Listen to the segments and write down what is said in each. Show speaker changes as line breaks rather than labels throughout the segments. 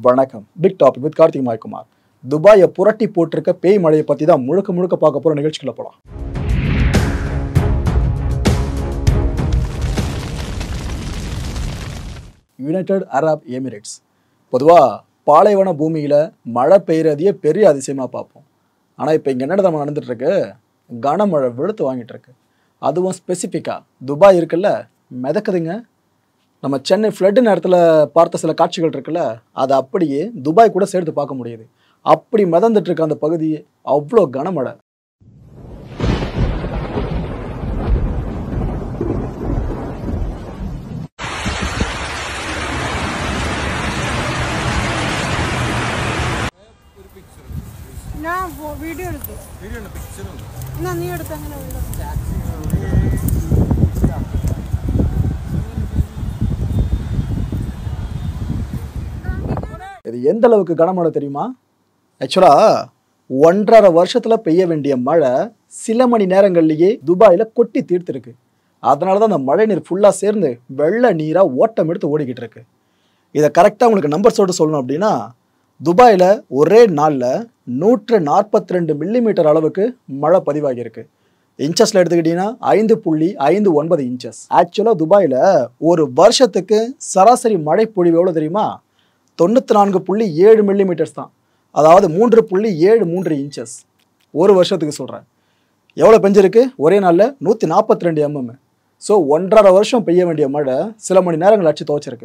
வணக்கம் big topic with Karthik மாய்குமார் துபாயை புரட்டி போட்டிருக்க பேய் மழையை பற்றி தான் முழுக்க முழுக்க பார்க்க போகிற நிகழ்ச்சிக்குள்ள போகலாம் யுனைடெட் அரப் எமிரேட்ஸ் பொதுவாக பாலைவன பூமியில் மழை பெய்யறதையே பெரிய அதிசயமாக பார்ப்போம் ஆனால் இப்போ இங்கே என்ன நம்ம நடந்துட்டு இருக்கு கனமழை வெளுத்து வாங்கிட்டு இருக்கு அதுவும் ஸ்பெசிஃபிக்காக துபாய் இருக்குல்ல மிதக்குதுங்க நம்ம சென்னை ஃப்ளட்டு நேரத்தில் பார்த்த சில காட்சிகள் இருக்குல்ல அதை அப்படியே துபாய் கூட சேர்த்து பார்க்க முடியுது அப்படி மிதந்துட்டு இருக்க அந்த பகுதி அவ்வளோ கனமழை
ഞാൻ ഫോ- വീഡിയോ എടുത്തു എന്നാ നീ എടുത്ത് അങ്ങനെ വീഡിയോ
இது எந்த அளவுக்கு கனமழை தெரியுமா ஆக்சுவலாக ஒன்றரை வருஷத்தில் பெய்ய வேண்டிய மழை சில மணி நேரங்கள்லேயே துபாயில் கொட்டி தீர்த்திருக்கு அதனால தான் அந்த மழை நீர் ஃபுல்லாக சேர்ந்து வெள்ளை நீராக ஓட்டம் எடுத்து ஓடிக்கிட்டு இருக்கு இதை கரெக்டாக உங்களுக்கு நம்பர்ஸோடு சொல்லணும் அப்படின்னா துபாயில் ஒரே நாளில் நூற்று நாற்பத்தி ரெண்டு மில்லிமீட்டர் அளவுக்கு மழை பதிவாகியிருக்கு இன்ச்சஸில் எடுத்துக்கிட்டிங்கன்னா ஐந்து புள்ளி ஐந்து ஒன்பது இன்ச்சஸ் ஆக்சுவலாக துபாயில் ஒரு வருஷத்துக்கு சராசரி மழை பொழிவு எவ்வளோ தெரியுமா தொண்ணூற்றி நான்கு புள்ளி ஏழு மில்லிமீட்டர்ஸ் தான் அதாவது மூன்று புள்ளி ஏழு மூன்று இன்ச்சஸ் ஒரு வருஷத்துக்கு சொல்கிறேன் எவ்வளோ பெஞ்சிருக்கு ஒரே நாளில் நூற்றி நாற்பத்தி ரெண்டு எம்எம் ஸோ ஒன்றரை வருஷம் பெய்ய வேண்டிய மழை சில மணி நேரங்கள் அடிச்சு துவச்சிருக்கு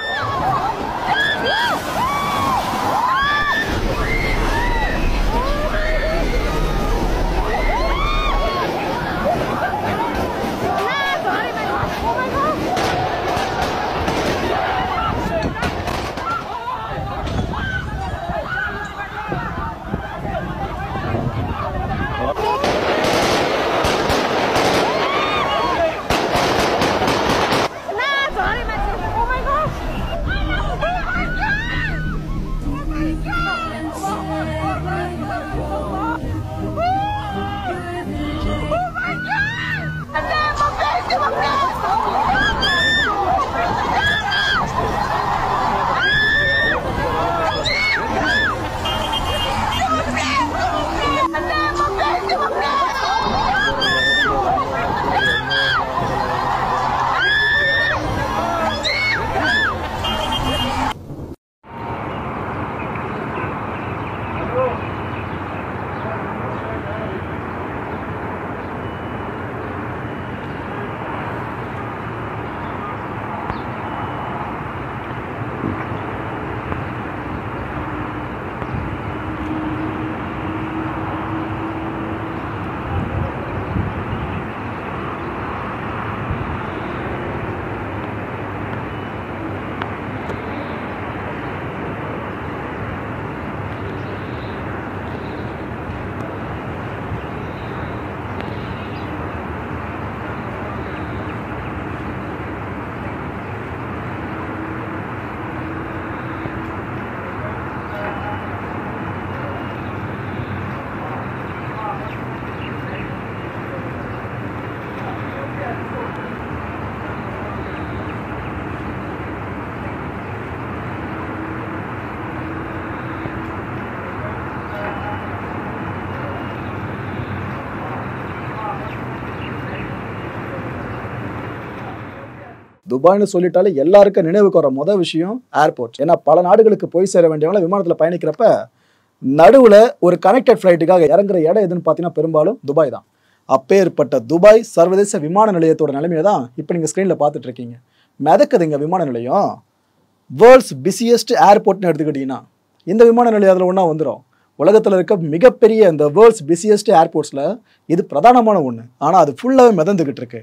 துபாய்னு சொல்லிட்டாலே எல்லாருக்கும் நினைவுக்கு வர மொதல் விஷயம் ஏர்போர்ட் ஏன்னா பல நாடுகளுக்கு போய் சேர வேண்டியவங்கள விமானத்தில் பயணிக்கிறப்ப நடுவில் ஒரு கனெக்டட் ஃப்ளைட்டுக்காக இறங்குற இடம் எதுன்னு பார்த்தீங்கன்னா பெரும்பாலும் துபாய் தான் அப்பேற்பட்ட துபாய் சர்வதேச விமான நிலையத்தோட நிலைமையை தான் இப்போ நீங்கள் ஸ்க்ரீனில் பார்த்துட்டு இருக்கீங்க மிதக்குதுங்க விமான நிலையம் வேர்ல்ட்ஸ் பிஸியஸ்ட் ஏர்போர்ட்னு எடுத்துக்கிட்டிங்கன்னா இந்த விமான நிலையம் அதில் ஒன்றா வந்துடும் உலகத்தில் இருக்க மிகப்பெரிய இந்த வேர்ல்ட்ஸ் பிஸியஸ்ட் ஏர்போர்ட்ஸில் இது பிரதானமான ஒன்று ஆனால் அது ஃபுல்லாகவே மிதந்துக்கிட்டு இருக்கு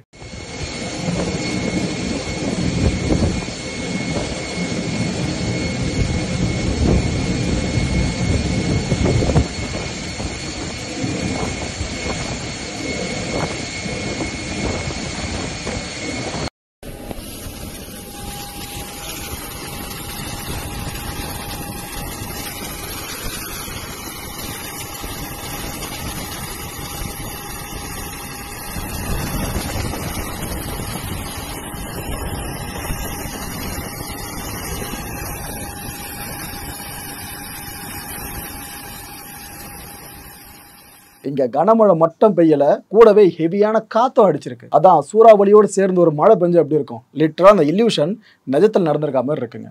இங்க கனமழை மட்டும் பெய்யல கூடவே ஹெவியான காத்தும் அடிச்சிருக்கு அதான் சூறாவளியோடு சேர்ந்து ஒரு மழை பெஞ்சு அப்படி இருக்கும் லிட்டரா அந்த இல்யூஷன் நிஜத்தில் நடந்திருக்க மாதிரி இருக்குங்க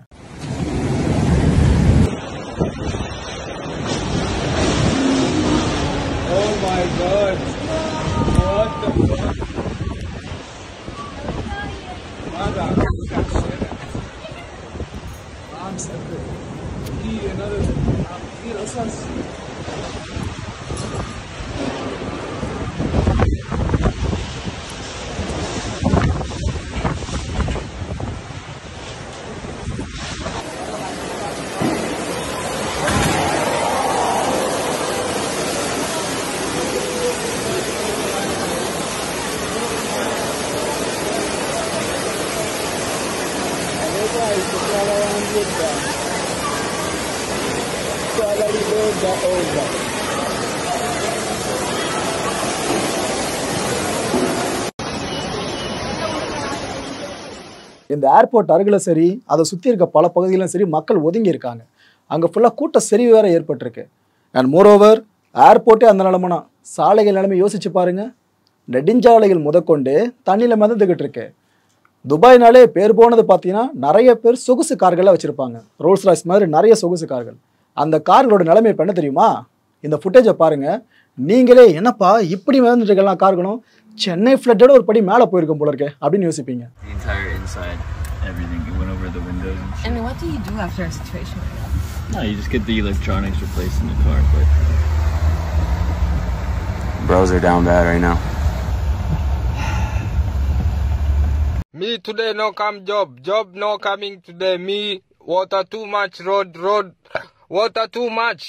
Oh my god. What the fuck? Mother. I'm sorry. He another. He also.
இந்த ஏர்போர்ட் அருகில் சரி அதை சுற்றி இருக்க பல பகுதிகளிலும் சரி மக்கள் ஒதுங்கி இருக்காங்க அங்கே ஃபுல்லாக கூட்ட செறிவு வேற ஏற்பட்டிருக்கு அண்ட் மோரோவர் ஏர்போர்ட்டே அந்த நிலமனா சாலைகள் நிலைமை யோசிச்சு பாருங்க நெடுஞ்சாலைகள் முதற்கொண்டு தண்ணியில் மிதந்துக்கிட்டு இருக்கு துபாய்னாலே பேர் போனது பார்த்தீங்கன்னா நிறைய பேர் சொகுசு கார்கள்லாம் வச்சுருப்பாங்க ரோல்ஸ் ராய்ஸ் மாதிரி நிறைய சொகுசு கார்கள் அந்த கார்களோட நிலைமை இப்போ என்ன தெரியுமா இந்த ஃபுட்டேஜை பாருங்க நீங்களே என்னப்பா இப்படி மிதந்துட்டு இருக்கலாம் கார்களும் சென்னை ஃப்ளட்டோட ஒரு படி மேலே போயிருக்கும் போல இருக்கே அப்படின்னு யோசிப்பீங்க
The entire inside, everything. It went over the windows and shit.
And what do you do after a situation like that?
No, you just get the electronics replaced in the car, but
Bros are down bad right now.
Me today no come job. Job no coming today. Me water too much. Road road water too much.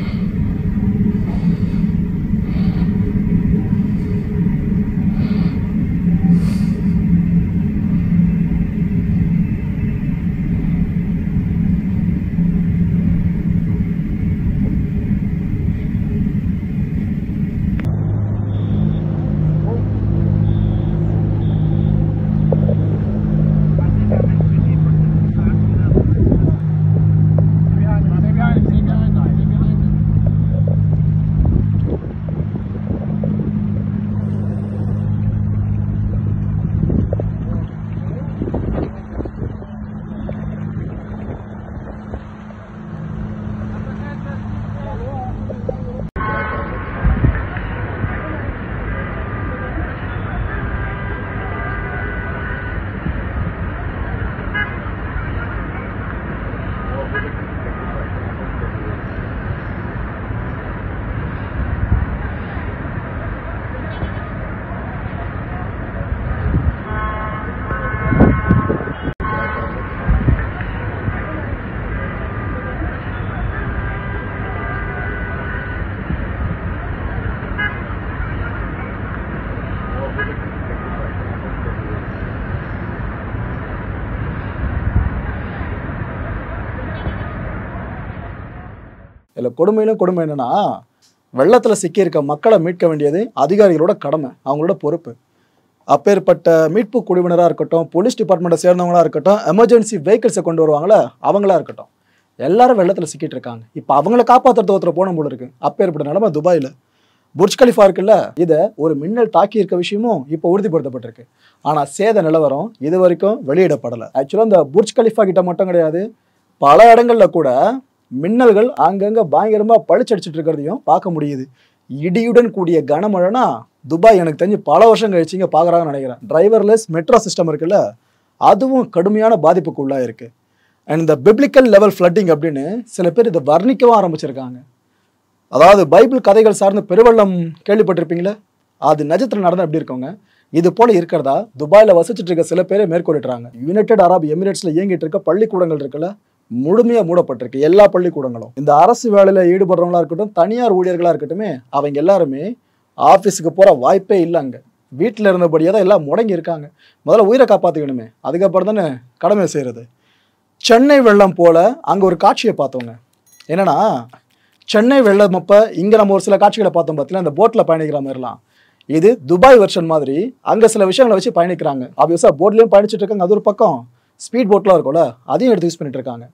இதில் கொடுமையிலும் கொடுமை என்னன்னா வெள்ளத்தில் சிக்கியிருக்க மக்களை மீட்க வேண்டியது அதிகாரிகளோட கடமை அவங்களோட பொறுப்பு அப்பேற்பட்ட மீட்பு குழுவினராக இருக்கட்டும் போலீஸ் டிபார்ட்மெண்ட்டை சேர்ந்தவங்களா இருக்கட்டும் எமர்ஜென்சி வெஹிக்கிள்ஸை கொண்டு வருவாங்களே அவங்களா இருக்கட்டும் எல்லாரும் வெள்ளத்தில் சிக்கிட்டு இருக்காங்க இப்போ அவங்கள காப்பாற்றுறது ஒருத்தர் போன போல இருக்கு அப்பேற்பட்ட நிலைமை துபாயில் புர்ஜ் கலிஃபா இருக்குல்ல இதை ஒரு மின்னல் தாக்கி இருக்க விஷயமும் இப்போ உறுதிப்படுத்தப்பட்டிருக்கு ஆனால் சேத நிலவரம் இது வரைக்கும் வெளியிடப்படலை ஆக்சுவலாக இந்த புர்ஜ் கலிஃபா கிட்ட மட்டும் கிடையாது பல இடங்கள்ல கூட மின்னல்கள் அங்கங்க பயங்கரமா பளிச்சடிச்சிட்டு இருக்கிறதையும் பார்க்க முடியுது இடியுடன் கூடிய கனமழைனா துபாய் எனக்கு தெரிஞ்சு பல வருஷம் கழிச்சு இங்கே பார்க்குறாங்கன்னு நினைக்கிறேன் டிரைவர்லெஸ் மெட்ரோ சிஸ்டம் இருக்குல்ல அதுவும் கடுமையான பாதிப்புக்கு உள்ளாயிருக்கு அண்ட் இந்த பிப்ளிக்கல் லெவல் ஃப்ளட்டிங் அப்படின்னு சில பேர் இதை வர்ணிக்கவும் ஆரம்பிச்சிருக்காங்க அதாவது பைபிள் கதைகள் சார்ந்த பெருவெள்ளம் கேள்விப்பட்டிருப்பீங்களே அது நிஜத்தில் நடந்தா எப்படி இருக்கவங்க இது போல இருக்கிறதா துபாயில் வசிச்சுட்டு இருக்க சில பேரை மேற்கொள்ளிட்டுறாங்க யுனைடெட் அரப் எமிரேட்ஸில் இயங்கிட்டு இருக்க பள்ளிக்கூடங்கள் இருக்குல்ல முழுமையாக மூடப்பட்டிருக்கு எல்லா பள்ளிக்கூடங்களும் இந்த அரசு வேலையில் ஈடுபடுறவங்களா இருக்கட்டும் தனியார் ஊழியர்களாக இருக்கட்டுமே அவங்க எல்லாருமே ஆஃபீஸுக்கு போகிற வாய்ப்பே இல்லை அங்கே வீட்டில் இருந்தபடியே தான் எல்லாம் முடங்கி இருக்காங்க முதல்ல உயிரை காப்பாற்றிக்கணுமே அதுக்கப்புறம் தானே கடமை செய்கிறது சென்னை வெள்ளம் போல அங்கே ஒரு காட்சியை பார்த்தோங்க என்னன்னா சென்னை வெள்ளம் அப்போ இங்கே நம்ம ஒரு சில காட்சிகளை பார்த்தோம் பார்த்தீங்கன்னா இந்த போட்டில் பயணிக்கிற மாதிரிலாம் இது துபாய் வெர்ஷன் மாதிரி அங்கே சில விஷயங்களை வச்சு பயணிக்கிறாங்க ஆப்வியஸாக போட்லேயும் பயணிச்சுட்டு இருக்காங்க அது ஒரு பக்கம் ஸ்பீட் போட்லாம் இருக்கும்ல அதையும் எடுத்து யூஸ் பண்ணிட்டு இருக்காங்க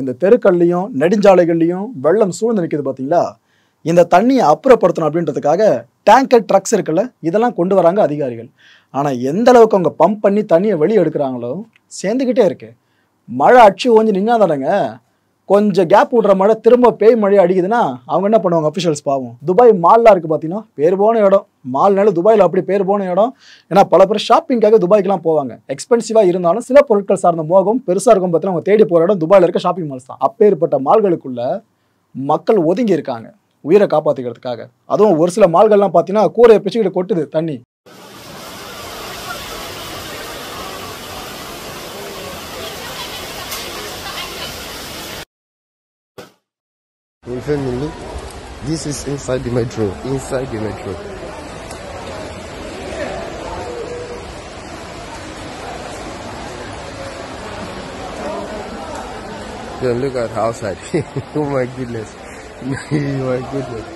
இந்த தெருக்கள்லையும் நெடுஞ்சாலைகள்லையும் வெள்ளம் சூழ்ந்து நிற்குது பார்த்தீங்களா இந்த தண்ணியை அப்புறப்படுத்தணும் அப்படின்றதுக்காக டேங்கர் ட்ரக்ஸ் இருக்குல்ல இதெல்லாம் கொண்டு வராங்க அதிகாரிகள் ஆனால் எந்த அளவுக்கு அவங்க பம்ப் பண்ணி தண்ணியை வெளியே எடுக்கிறாங்களோ சேர்ந்துக்கிட்டே இருக்கு மழை அடிச்சு ஓஞ்சி நின்னாதானங்க கொஞ்சம் கேப் விடுற மழை திரும்ப பேய் மழை அடிக்குதுன்னா அவங்க என்ன பண்ணுவாங்க அஃபிஷியல்ஸ் பாவம் துபாய் மால்லாம் இருக்குது பார்த்தீங்கன்னா பேர் போன இடம் மால்னால துபாயில் அப்படி பேர் போன இடம் ஏன்னா பல பேர் ஷாப்பிங்காக துபாய்க்குலாம் போவாங்க எக்ஸ்பென்சிவாக இருந்தாலும் சில பொருட்கள் சார்ந்த மோகம் பெருசாக இருக்கும் பார்த்தீங்கன்னா அவங்க தேடி போகிற இடம் துபாயில் இருக்க ஷாப்பிங் மால்ஸ் தான் அப்பேற்பட்ட மால்களுக்குள்ள மக்கள் ஒதுங்கி இருக்காங்க உயிரை காப்பாற்றிக்கிறதுக்காக அதுவும் ஒரு சில மால்கள்லாம் பார்த்தீங்கன்னா கூரையை பிச்சுக்கிட்டு கொட்டுது தண்ணி
In family, this is inside the metro, inside the metro. Then look at outside. oh my goodness. oh my goodness.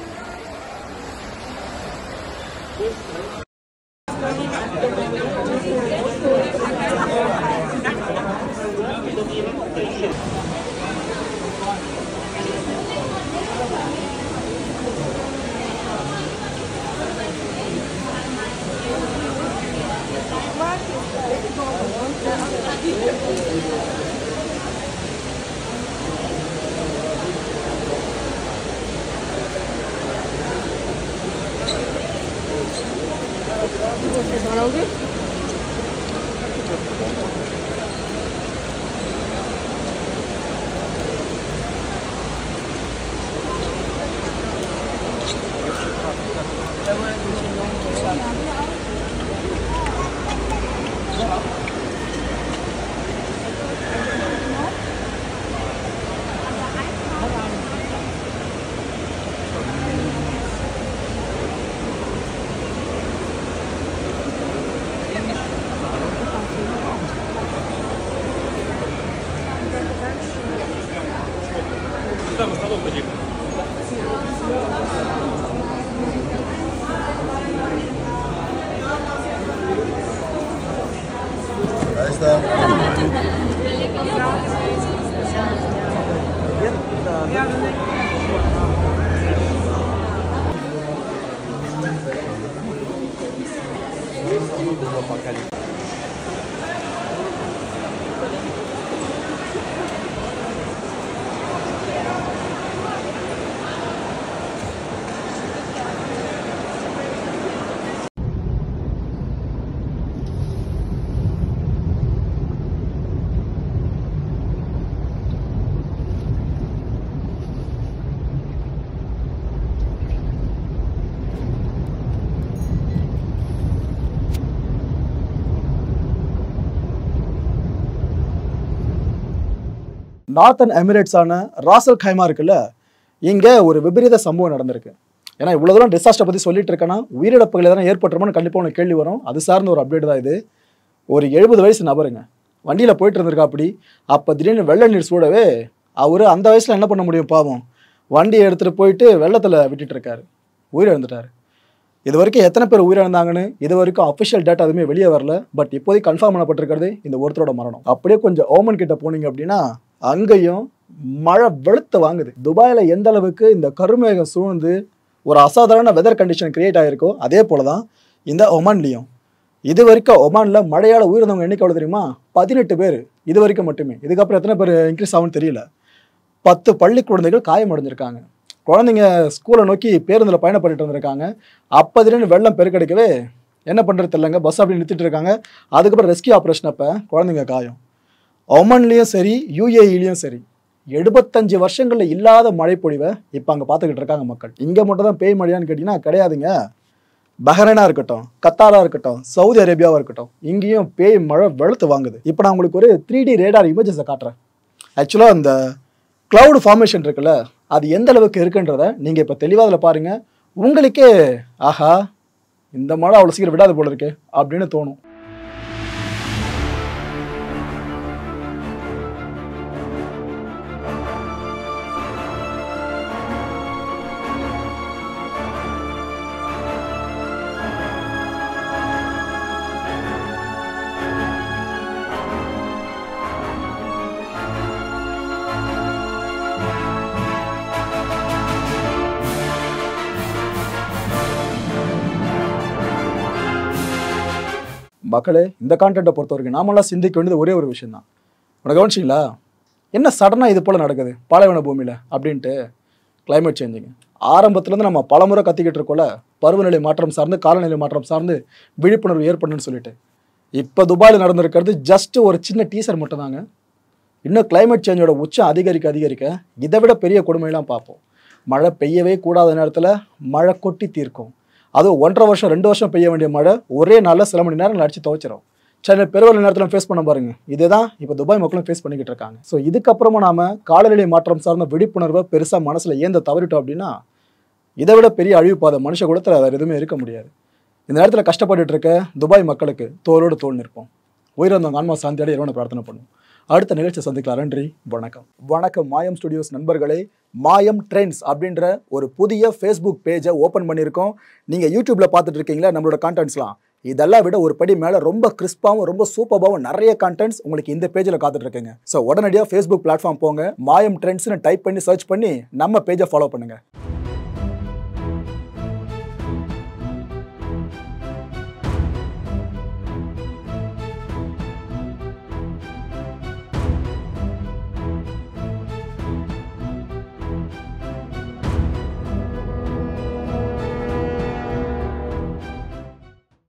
Northern எமிரேட்ஸான ராசல் கைமா இருக்குல்ல இங்கே ஒரு விபரீத சம்பவம் நடந்திருக்கு ஏன்னா இவ்வளோ தூரம் டிசாஸ்டர் பற்றி சொல்லிட்டு இருக்கேன்னா உயிரிழப்புகள் எதனா ஏற்பட்டுருமான்னு கண்டிப்பாக உனக்கு கேள்வி வரும் அது சார்ந்த ஒரு அப்டேட் தான் இது ஒரு எழுபது வயசு நபருங்க வண்டியில் போயிட்டு இருந்திருக்கா அப்படி அப்போ திடீர்னு வெள்ள நீர் சூடவே அவர் அந்த வயசில் என்ன பண்ண முடியும் பாவம் வண்டியை எடுத்துகிட்டு போயிட்டு வெள்ளத்தில் விட்டுட்டு இருக்காரு உயிரிழந்துட்டார் இது வரைக்கும் எத்தனை பேர் உயிரிழந்தாங்கன்னு இது வரைக்கும் அஃபிஷியல் டேட்டா எதுவுமே வெளியே வரல பட் இப்போதைக்கு கன்ஃபார்ம் பண்ணப்பட்டிருக்கிறது இந்த ஒருத்தரோட மரணம் அப்படியே கொஞ்சம் ஓமன் கிட்ட போனீங்க அப்படின்னா அங்கேயும் மழை வெளுத்து வாங்குது துபாயில் எந்த அளவுக்கு இந்த கருமேகம் சூழ்ந்து ஒரு அசாதாரண வெதர் கண்டிஷன் கிரியேட் ஆகிருக்கோ அதே போல தான் இந்த ஒமான்லேயும் இது வரைக்கும் ஒமானில் மழையால் உயிரிழந்தவங்க எண்ணிக்கை எவ்வளோ தெரியுமா பதினெட்டு பேர் இது வரைக்கும் மட்டுமே இதுக்கப்புறம் எத்தனை பேர் இன்க்ரீஸ் ஆகும்னு தெரியல பத்து பள்ளி குழந்தைகள் காயமடைஞ்சிருக்காங்க குழந்தைங்க ஸ்கூலை நோக்கி பேருந்தில் பயணம் பண்ணிட்டு வந்திருக்காங்க அப்போ திடீர்னு வெள்ளம் பெருக்கெடுக்கவே என்ன பண்ணுறது தெரியலங்க பஸ் அப்படி நிறுத்திட்டு இருக்காங்க அதுக்கப்புறம் ரெஸ்கியூ ஆப்ரேஷன் அப்போ குழந்தைங்க காயம் ஒமன்லேயும் சரி யூஏஇலையும் சரி எழுபத்தஞ்சு வருஷங்களில் இல்லாத மழைப்பொழிவை இப்போ அங்கே பார்த்துக்கிட்டு இருக்காங்க மக்கள் இங்கே மட்டும் தான் பேய் மழையான்னு கேட்டிங்கன்னா கிடையாதுங்க பஹ்ரைனாக இருக்கட்டும் கத்தாராக இருக்கட்டும் சவுதி அரேபியாவாக இருக்கட்டும் இங்கேயும் பேய் மழை வெளுத்து வாங்குது இப்போ நான் உங்களுக்கு ஒரு த்ரீ டி ரேடார் இமேஜஸை காட்டுறேன் ஆக்சுவலாக அந்த cloud ஃபார்மேஷன் இருக்குல்ல அது எந்த அளவுக்கு இருக்குன்றத நீங்கள் இப்போ தெளிவாக அதில் பாருங்கள் உங்களுக்கே ஆஹா இந்த மழை அவ்வளோ சீக்கிரம் விடாது போல இருக்கு அப்படின்னு தோணும் மக்களே இந்த கான்டென்ட்டை பொறுத்த வரைக்கும் நாமெல்லாம் சிந்திக்க வேண்டியது ஒரே ஒரு விஷயம் தான் உனக்கு கவனிச்சிங்களா என்ன சடனாக இது போல் நடக்குது பாலைவன பூமியில் அப்படின்ட்டு climate சேஞ்சுங்க ஆரம்பத்துலேருந்து நம்ம பலமுறை கத்திக்கிட்டு இருக்கோல பருவநிலை மாற்றம் சார்ந்து காலநிலை மாற்றம் சார்ந்து விழிப்புணர்வு ஏற்படணும்னு சொல்லிட்டு இப்போ துபாயில் நடந்திருக்கிறது ஜஸ்ட் ஒரு சின்ன டீசர் மட்டும்தாங்க இன்னும் climate சேஞ்சோட உச்சம் அதிகரிக்க அதிகரிக்க இதை விட பெரிய கொடுமையெல்லாம் பார்ப்போம் மழை பெய்யவே கூடாத நேரத்தில் மழை கொட்டி தீர்க்கும் அதுவும் ஒன்றரை வருஷம் ரெண்டு வருஷம் பெய்ய வேண்டிய மழை ஒரே நாளில் சில மணி நேரம் அடிச்சு துவைச்சிரும் சென்னை பெருவெளி நேரத்தில் ஃபேஸ் பண்ண பாருங்க இதுதான் இப்போ துபாய் மக்களும் ஃபேஸ் பண்ணிக்கிட்டு இருக்காங்க ஸோ இதுக்கப்புறமா நாம காலநிலை மாற்றம் சார்ந்த விழிப்புணர்வை பெருசாக மனசில் ஏந்த தவறிட்டோம் அப்படின்னா இதை விட பெரிய அழிவு பாதை மனுஷ குலத்தில் வேறு எதுவுமே இருக்க முடியாது இந்த நேரத்தில் கஷ்டப்பட்டுட்டு இருக்க துபாய் மக்களுக்கு தோளோடு தோல் நிற்போம் உயிரிழந்தவங்க ஆன்மா சாந்தியோட இறைவனை பிரார்த்தனை பண்ணும் அடுத்த நிகழ்ச்சி சந்திக்கலாம் நன்றி வணக்கம் வணக்கம் மாயம் ஸ்டுடியோஸ் நண்பர்களே மாயம் ட்ரெண்ட்ஸ் அப்படின்ற ஒரு புதிய ஃபேஸ்புக் பேஜை ஓப்பன் பண்ணியிருக்கோம் நீங்கள் யூடியூப்பில் பார்த்துட்டு இருக்கீங்களா நம்மளோட கான்டென்ட்ஸ்லாம் இதெல்லாம் விட ஒரு படி மேலே ரொம்ப கிறிஸ்பாவும் ரொம்ப சூப்பராகவும் நிறைய கான்டென்ட்ஸ் உங்களுக்கு இந்த பேஜில் காத்துட்டு இருக்குங்க ஸோ உடனடியாக ஃபேஸ்புக் பிளாட்ஃபார்ம் போங்க மாயம் ட்ரெண்ட்ஸ்னு டைப் பண்ணி சர்ச் பண்ணி நம்ம பேஜை ஃபாலோ பண்ணுங்க